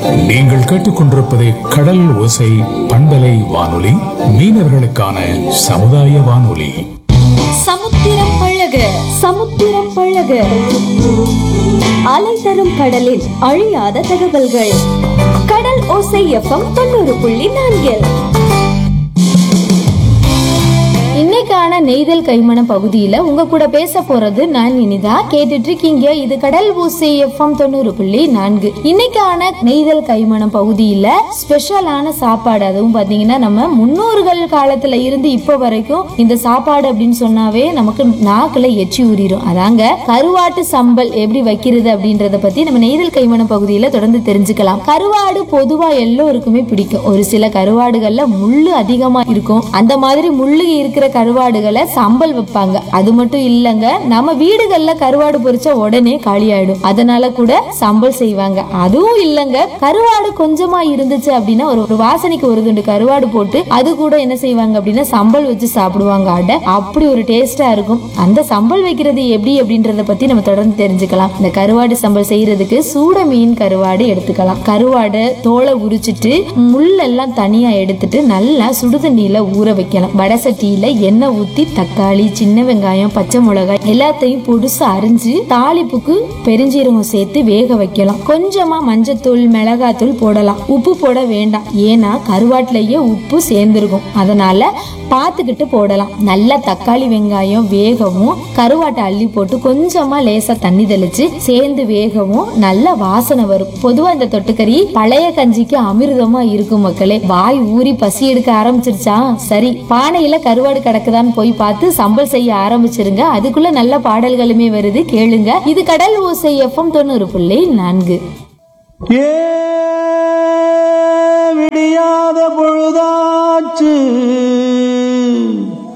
நீங்கள் கேட்டுக்கொண்டிருப்பது கடல் ஓசை பண்பலை வானொலி மீனவர்களுக்கான சமுதாய வானொலி சமுத்திரம் பழக சமுத்திரம் பழக அலை தரும் கடலில் அழியாத தகவல்கள் கடல் ஓசை எஃப்எம் தொண்ணூறு புள்ளி நான்கில் இன்னைக்கான நெய்தல் கைமண பகுதியில உங்க கூட பேச போறது நான் இனிதா கேட்டுட்டு இருக்கீங்க இது கடல் ஊசி எஃப்எம் தொண்ணூறு புள்ளி நான்கு இன்னைக்கான நெய்தல் கைமணம் பகுதியில ஸ்பெஷலான சாப்பாடு அதுவும் பாத்தீங்கன்னா நம்ம முன்னோர்கள் காலத்துல இருந்து இப்ப வரைக்கும் இந்த சாப்பாடு அப்படின்னு சொன்னாவே நமக்கு நாக்குல எச்சி ஊறிடும் அதாங்க கருவாட்டு சம்பல் எப்படி வைக்கிறது அப்படின்றத பத்தி நம்ம நெய்தல் கைமணம் பகுதியில தொடர்ந்து தெரிஞ்சுக்கலாம் கருவாடு பொதுவா எல்லோருக்குமே பிடிக்கும் ஒரு சில கருவாடுகள்ல முள்ளு அதிகமா இருக்கும் அந்த மாதிரி முள்ளு இருக்கிற கருவாடுகளை சம்பல் வைப்பாங்க அது மட்டும் இல்லைங்க நம்ம வீடுகள்ல கருவாடு பொரிச்சா உடனே காலி ஆயிடும் அதனால கூட சம்பல் செய்வாங்க அதுவும் இல்லைங்க கருவாடு கொஞ்சமா இருந்துச்சு அப்படின்னா ஒரு ஒரு வாசனைக்கு ஒரு துண்டு கருவாடு போட்டு அது கூட என்ன செய்வாங்க அப்படின்னா சம்பல் வச்சு சாப்பிடுவாங்க அடை அப்படி ஒரு டேஸ்டா இருக்கும் அந்த சம்பல் வைக்கிறது எப்படி அப்படின்றத பத்தி நம்ம தொடர்ந்து தெரிஞ்சுக்கலாம் இந்த கருவாடு சம்பல் செய்யறதுக்கு சூட மீன் கருவாடு எடுத்துக்கலாம் கருவாடை தோலை உரிச்சிட்டு முள்ளெல்லாம் தனியா எடுத்துட்டு நல்லா சுடுதண்ணியில ஊற வைக்கலாம் வடை சட்டியில எண்ணெய் ஊத்தி தக்காளி சின்ன வெங்காயம் பச்சை மிளகாய் எல்லாத்தையும் பொடுசு அரிஞ்சு தாளிப்புக்கு பெருஞ்சீரகம் சேர்த்து வேக வைக்கலாம் கொஞ்சமா மஞ்சத்தூள் மிளகாத்தூள் போடலாம் உப்பு போட வேண்டாம் ஏன்னா கருவாட்டிலேயே உப்பு சேர்ந்துருக்கும் அதனால பார்த்துக்கிட்டு போடலாம் நல்லா தக்காளி வெங்காயம் வேகவும் கருவாட்டை அள்ளி போட்டு கொஞ்சமா லேசா தண்ணி தெளிச்சு சேர்ந்து வேகவும் நல்ல வாசனை வரும் பொதுவா இந்த தொட்டுக்கறி பழைய கஞ்சிக்கு அமிர்தமா இருக்கும் மக்களே வாய் ஊறி பசி எடுக்க ஆரம்பிச்சிருச்சா சரி பானையில கருவாடு கிடக்குதான்னு போய் பார்த்து சம்பல் செய்ய ஆரம்பிச்சிருங்க அதுக்குள்ள நல்ல பாடல்களுமே வருது கேளுங்க இது கடல் ஓசை எஃப்எம் தொண்ணூறு புள்ளி நான்கு ஏ விடியாத பொழுதாச்சு